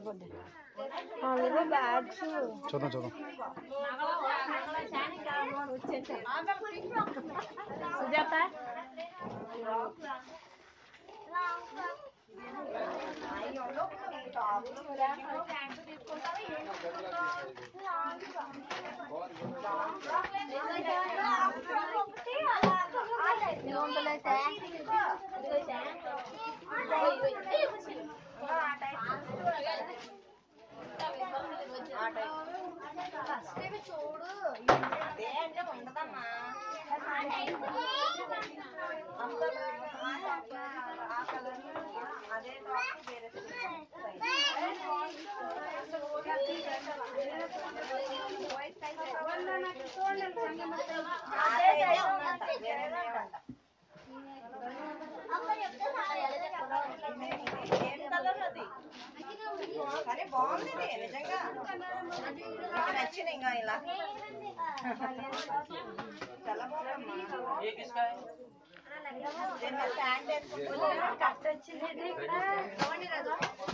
సరిపోద్ది అందులో బ్యాగ్స్ చూద్దాం చూద్దాం సుజాత చూడు అదే అంటే ఉండదమ్మా ఆ కలర్ అదే టాప్ వేరే ఏం కలర్ అది కానీ బాగుంది ఇది, నిజంగా నాకు నచ్చింది ఇంకా ఇలా చాలా బాగుందమ్మా దీని ప్యాంట్ వేసుకుంటే కట్ వచ్చింది